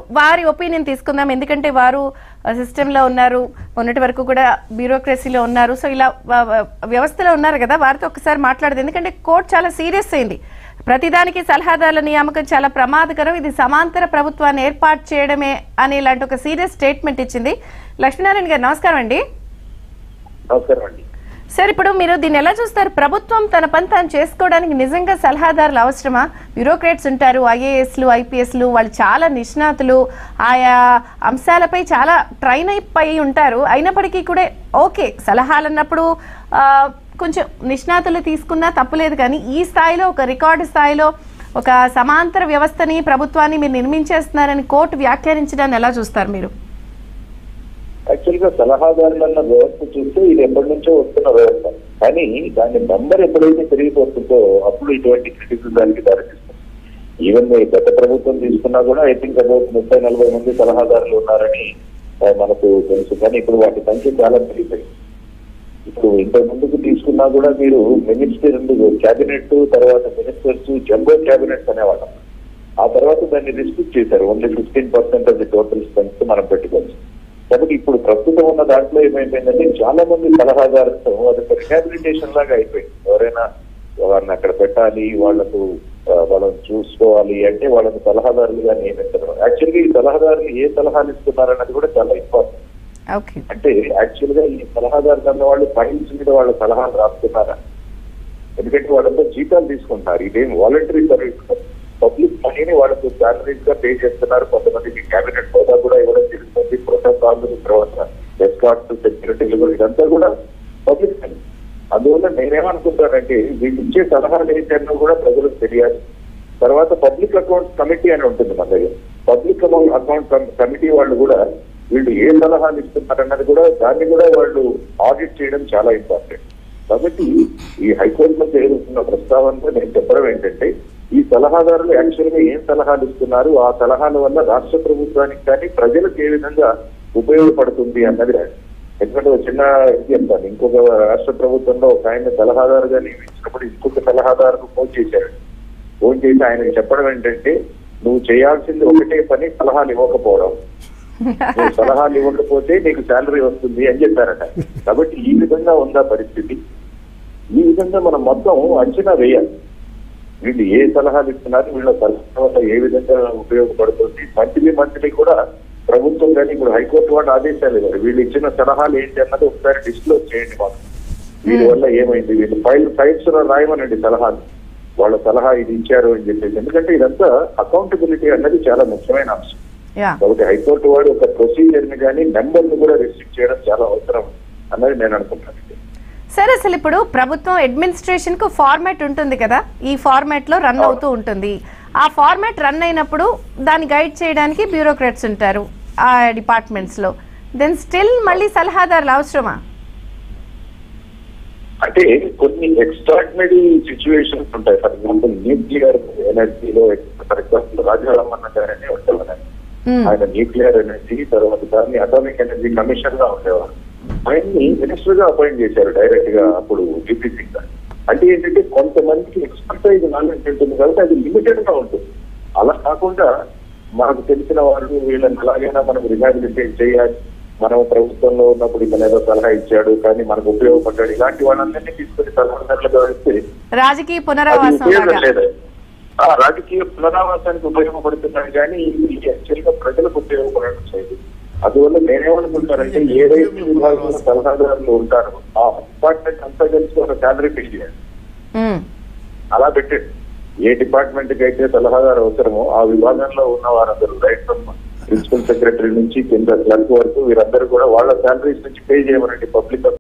వారి ఒపీనియన్ తీసుకుందాం ఎందుకంటే వారు సిస్టమ్ లో ఉన్నారు మొన్నటి వరకు కూడా బ్యూరోక్రసీలో ఉన్నారు సో ఇలా వ- వ- వ్యవస్థలో ఉన్నారు కదా వారితో ఒకసారి మాట్లాడదు ఎందుకంటే కోర్టు చాలా సీరియస్ అయింది ప్రతిదానికి సలహాదారుల నియామకం చాలా ప్రమాదకరం ఇది సమాంతర ప్రభుత్వాన్ని ఏర్పాటు చేయడమే అనే ఇలాంటి ఒక సీరియస్ స్టేట్మెంట్ ఇచ్చింది లక్ష్మీనారాయణ గారు నమస్కారం అండి నమస్కారం అండి సార్ ఇప్పుడు మీరు దీన్ని ఎలా చూస్తారు ప్రభుత్వం తన పని తాను చేసుకోవడానికి నిజంగా సలహాదారులు అవసరమా బ్యూరోక్రాట్స్ ఉంటారు ఐఏఎస్లు ఐపీఎస్లు వాళ్ళు చాలా నిష్ణాతులు ఆయా అంశాలపై చాలా ట్రైన్ అయిపోయి ఉంటారు అయినప్పటికీ కూడా ఓకే సలహాలు అన్నప్పుడు ఆ, కొంచెం నిష్ణాతులు తీసుకున్నా తప్పులేదు కానీ ఈ స్థాయిలో ఒక రికార్డు స్థాయిలో ఒక సమాంతర వ్యవస్థని ప్రభుత్వాన్ని మీరు నిర్మించేస్తున్నారని కోర్టు వ్యాఖ్యానించడాన్ని ఎలా చూస్తారు మీరు యాక్చువల్ గా సలహాదారులు అన్న వ్యవస్థ చూస్తే ఇది ఎప్పటి నుంచో వస్తున్న వ్యవస్థ కానీ దాని నంబర్ ఎప్పుడైతే పెరిగిపోతుందో అప్పుడు ఇటువంటి క్రిటిసిజానికి దారితీస్తుంది ఈవెన్ ఈ గత ప్రభుత్వం తీసుకున్నా కూడా ఐ థింక్ అబౌట్ ముప్పై నలభై మంది సలహాదారులు ఉన్నారని ఆ, మనకు తెలుసు కానీ ఇప్పుడు వాటి సంఖ్య చాలా పెరిగిపోయింది ఇప్పుడు ఇంత ముందుకు తీసుకున్నా కూడా మీరు మినిస్టర్ క్యాబినెట్ తర్వాత మినిస్టర్స్ జంబో క్యాబినెట్స్ అనేవాళ్ళం ఆ తర్వాత దాన్ని రిస్ట్రిక్ట్ చేశారు only fifteen percent of the total strength మనం పెట్టుకోవచ్చు కాబట్టి ఇప్పుడు ప్రస్తుతం ఉన్న దాంట్లో ఏమైపోయిందంటే చాలా మంది సలహాదారులతో అది ఒక రిహాబిలిటేషన్ లాగా అయిపోయింది ఎవరైనా వారిని అక్కడ పెట్టాలి వాళ్లకు ఆ, వాళ్ళని చూసుకోవాలి అంటే వాళ్ళని సలహాదారులుగా నియమించడం యాక్చువల్గా ఈ సలహాదారులు ఏ సలహాలు ఇస్తున్నారన్నది కూడా చాలా ఇంపార్టెంట్ ఓకే అంటే యాక్చువల్ గా ఈ సలహాదారులు అన్న వాళ్ళు ఫైల్స్ మీద వాళ్ళ సలహాలు రాస్తున్నారా ఎందుకంటే వాళ్ళంతా జీతాలు తీసుకుంటున్నారు ఇదేం వాలంటరీ సర్వీస్ పబ్లిక్ మనీని వాళ్ళకు శాలరీస్ గా పే చేస్తున్నారు కొంతమందికి కేబినెట్ హోదా కూడా ఇవ్వడం జరుగుతుంది ప్రోటోకాల్ తర్వాత ఎస్కాట్ సెక్యూరిటీ కూడా ఇదంతా కూడా పబ్లిక్ మనీ అందువల్ల నేనేమనుకుంటానంటే వీళ్ళు ఇచ్చే సలహాలు ఏంటన్నా కూడా ప్రజలకు తెలియాలి తర్వాత పబ్లిక్ అకౌంట్ కమిటీ అని ఉంటుంది మన దగ్గర పబ్లిక్ అకౌంట్ కమిటీ వాళ్ళు కూడా వీళ్ళు ఏ సలహాలు ఇస్తున్నారన్నది కూడా దాన్ని కూడా వాళ్ళు ఆడిట్ చేయడం చాలా ఇంపార్టెంట్ కాబట్టి ఈ హైకోర్టులో జరుగుతున్న ప్రస్తావనలో నేను చెప్పడం ఏంటంటే ఈ సలహాదారులు యాక్చువల్ గా ఏం సలహాలు ఇస్తున్నారు ఆ సలహాల వల్ల రాష్ట్ర ప్రభుత్వానికి కానీ ప్రజలకు ఏ విధంగా ఉపయోగపడుతుంది అన్నది ఎందుకంటే ఒక చిన్న ఇది చెప్తాను ఇంకొక రాష్ట్ర ప్రభుత్వంలో ఒక ఆయన సలహాదారుగా నియమించినప్పుడు ఇంకొక సలహాదారుకు ఫోన్ చేశారు ఫోన్ చేసి ఆయనకు చెప్పడం ఏంటంటే నువ్వు చేయాల్సింది ఒకటే పని సలహాలు ఇవ్వకపోవడం నువ్వు సలహాలు ఇవ్వకపోతే నీకు శాలరీ వస్తుంది అని చెప్పారట కాబట్టి ఈ విధంగా ఉందా పరిస్థితి ఈ విధంగా మనం మొత్తం అంచనా వేయాలి వీళ్ళు ఏ సలహాలు ఇస్తున్నారు వీళ్ళ సలహా వల్ల ఏ విధంగా ఉపయోగపడుతుంది మంత్లీ మంత్లీ కూడా ప్రభుత్వం కానీ ఇప్పుడు హైకోర్టు వాళ్ళు ఆదేశాలు ఇవ్వాలి వీళ్ళు ఇచ్చిన సలహాలు ఏంటి అన్నది ఒకసారి డిస్క్లోజ్ చేయండి మాకు వీటి వల్ల ఏమైంది వీళ్ళు ఫైల్ ఫైల్స్ లో రాయమనండి సలహాలు వాళ్ళ సలహా ఇది ఇచ్చారు అని చెప్పేసి ఎందుకంటే ఇదంతా అకౌంటబిలిటీ అన్నది చాలా ముఖ్యమైన అంశం యా కాబట్టి హైకోర్టు వాడు ఒక ప్రొసీజర్ ని కానీ నెంబర్ ని కూడా రిస్ట్రిక్ట్ చేయడం చాలా అవసరం అన్నది నేను అనుకుంటాను సార్ అసలు ఇప్పుడు ప్రభుత్వం అడ్మినిస్ట్రేషన్ కు ఫార్మాట్ ఉంటుంది కదా ఈ ఫార్మాట్ లో రన్ అవుతూ ఉంటుంది ఆ ఫార్మాట్ రన్ అయినప్పుడు దాన్ని గైడ్ చేయడానికి బ్యూరోక్రాట్స్ ఉంటారు ఆ డిపార్ట్మెంట్స్ లో దెన్ స్టిల్ మళ్ళీ సలహాదారులు అవసరమా అంటే కొన్ని ఎక్స్ట్రాడినరీ సిచ్యువేషన్స్ ఉంటాయి ఫర్ ఎగ్జాంపుల్ న్యూక్లియర్ ఎనర్జీలో ఫర్ ఎగ్జాంపుల్ రాజారామన్న గారని ఉండేవారు మ్మ్. ఆయన న్యూక్లియర్ ఎనర్జీ తర్వాత దాన్ని అటామిక్ ఎనర్జీ కమిషన్ గా ఉండేవారు ఆయన్ని మినిస్టర్ గా అపాయింట్ చేశారు డైరెక్ట్ గా అప్పుడు డిప్యూటీ సింగ్ గారు అంటే ఏంటంటే కొంతమందికి ఎక్స్పర్టైజ్ నాలెడ్జ్ ఉంటుంది కాబట్టి అది లిమిటెడ్ గా ఉంటుంది అలా కాకుండా మనకు తెలిసిన వాళ్ళు వీళ్ళని ఎలాగైనా మనం రిహాబిలిటేట్ చేయాలి మనం ప్రభుత్వంలో ఉన్నప్పుడు ఇతను ఏదో సలహా ఇచ్చాడు కానీ మనకు ఉపయోగపడ్డాడు ఇలాంటి వాళ్ళందరినీ తీసుకుని సలహాదారులుగా వేస్తే రాజకీయ అది పునరావాసం ఉపయోగం లాగా లేదు ఆ రాజకీయ పునరావాసానికి ఉపయోగపడుతున్నాయి కానీ ఇది యాక్చువల్ గా ప్రజలకు ఉపయోగపడడం లేదు అందువల్ల నేనేమనుకుంటానంటే ఏదైతే విభాగంలో సలహాదారులు ఉంటారో ఆ డిపార్ట్మెంట్ అంతా కలిసి ఒక శాలరీ పే చేయాలి మ్మ్. అలా పెట్టండి ఏ డిపార్ట్మెంట్ కి అయితే సలహాదారు అవసరమో ఆ విభాగంలో ఉన్న వారందరూ రైట్ ఫ్రమ్ ప్రిన్సిపల్ సెక్రటరీ నుంచి కింద క్లర్క్ వరకు వీరందరూ కూడా వాళ్ళ శాలరీస్ నుంచి పే చేయమనండి పబ్లిక్